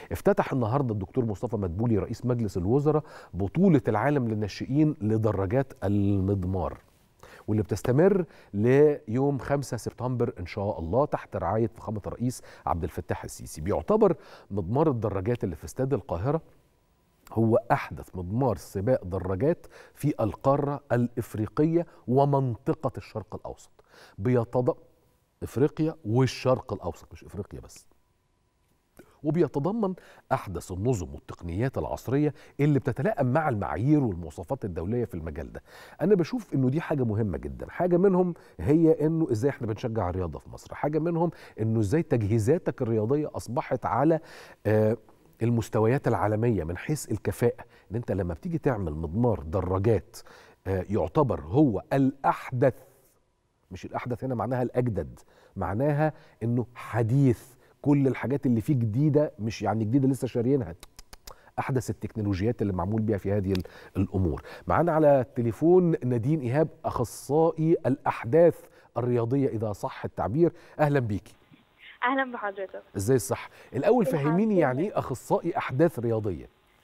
افتتح النهارده الدكتور مصطفى مدبولي رئيس مجلس الوزراء بطوله العالم للناشئين لدراجات المضمار واللي بتستمر ليوم 5 سبتمبر ان شاء الله تحت رعايه فخامه الرئيس عبد الفتاح السيسي بيعتبر مضمار الدراجات اللي في استاد القاهره هو احدث مضمار سباق دراجات في القاره الافريقيه ومنطقه الشرق الاوسط بيتضم افريقيا والشرق الاوسط مش افريقيا بس وبيتضمن احدث النظم والتقنيات العصريه اللي بتتلائم مع المعايير والمواصفات الدوليه في المجال ده انا بشوف انه دي حاجه مهمه جدا حاجه منهم هي انه ازاي احنا بنشجع الرياضه في مصر حاجه منهم انه ازاي تجهيزاتك الرياضيه اصبحت على آه المستويات العالميه من حيث الكفاءه ان انت لما بتيجي تعمل مضمار دراجات آه يعتبر هو الاحدث مش الاحدث هنا معناها الاجدد معناها انه حديث كل الحاجات اللي فيه جديده مش يعني جديده لسه شاريينها احدث التكنولوجيات اللي معمول بيها في هذه الامور معانا على التليفون نادين ايهاب اخصائي الاحداث الرياضيه اذا صح التعبير اهلا بيكي اهلا بحضرتك ازاي الصح الاول فهميني يعني ايه اخصائي احداث رياضيه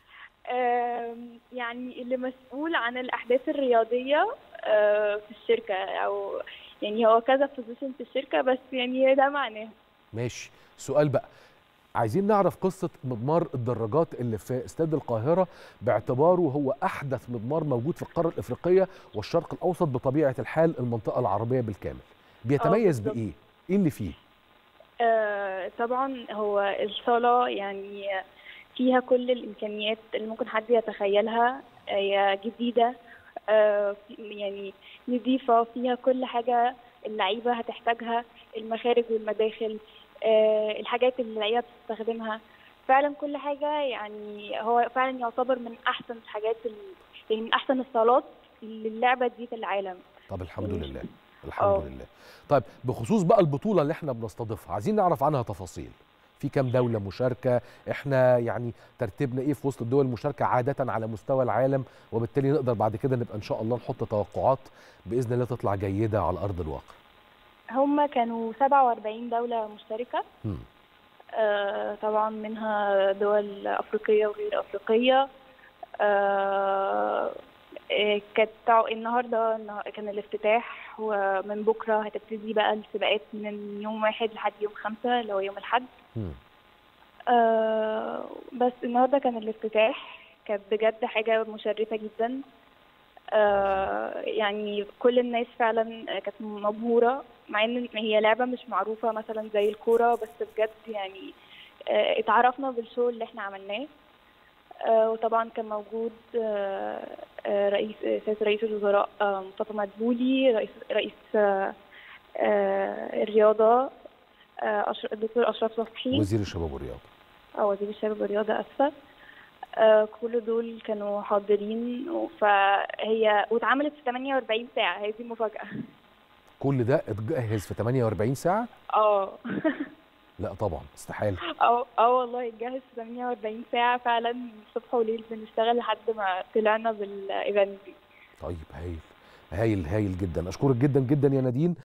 يعني اللي مسؤول عن الاحداث الرياضيه في الشركه او يعني هو كذا بوزيشن في الشركه بس يعني ده معناه ماشي سؤال بقى عايزين نعرف قصة مضمار الدراجات اللي في استاد القاهرة باعتباره هو أحدث مضمار موجود في القارة الإفريقية والشرق الأوسط بطبيعة الحال المنطقة العربية بالكامل بيتميز بإيه؟ إيه اللي فيه؟ آه طبعا هو الصالة يعني فيها كل الإمكانيات اللي ممكن حد يتخيلها هي جديدة آه يعني نظيفة فيها كل حاجة اللعيبة هتحتاجها المخارج والمداخل آه الحاجات اللي اللعيبة بتستخدمها فعلا كل حاجة يعني هو فعلا يعتبر من أحسن الحاجات يعني من أحسن الصالات للعبة دي في العالم طب الحمد لله الحمد أوه. لله طيب بخصوص بقى البطولة اللي احنا بنستضيفها عايزين نعرف عنها تفاصيل في كام دولة مشاركة احنا يعني ترتيبنا ايه في وسط الدول المشاركة عادة على مستوى العالم وبالتالي نقدر بعد كده نبقى ان شاء الله نحط توقعات بإذن الله تطلع جيدة على أرض الواقع هم كانوا 47 دولة مشتركة م. آه طبعا منها دول أفريقية وغير أفريقية آه كانت النهارده كان الافتتاح ومن بكره هتبتدي بقى السباقات من يوم واحد لحد يوم خمسة اللي هو يوم الحد آه بس النهارده كان الافتتاح كانت بجد حاجه مشرفه جدا آه يعني كل الناس فعلا كانت مبهوره مع ان هي لعبه مش معروفه مثلا زي الكوره بس بجد يعني آه اتعرفنا بالشو اللي احنا عملناه آه وطبعا كان موجود آه آه رئيس سياده رئيس الوزراء مصطفى مدبولي رئيس رئيس الرياضه الدكتور اشرف صبحي وزير الشباب والرياضه اه وزير الشباب والرياضه اسفه كل دول كانوا حاضرين فهي واتعملت في 48 ساعه هي دي المفاجاه كل ده اتجهز في 48 ساعه اه لا طبعا استحاله اه اه والله اتجهز في 48 ساعه فعلا صبح وليل بنشتغل لحد ما طلعنا بالايفنت دي طيب هايل هايل هايل جدا اشكرك جدا جدا يا نادين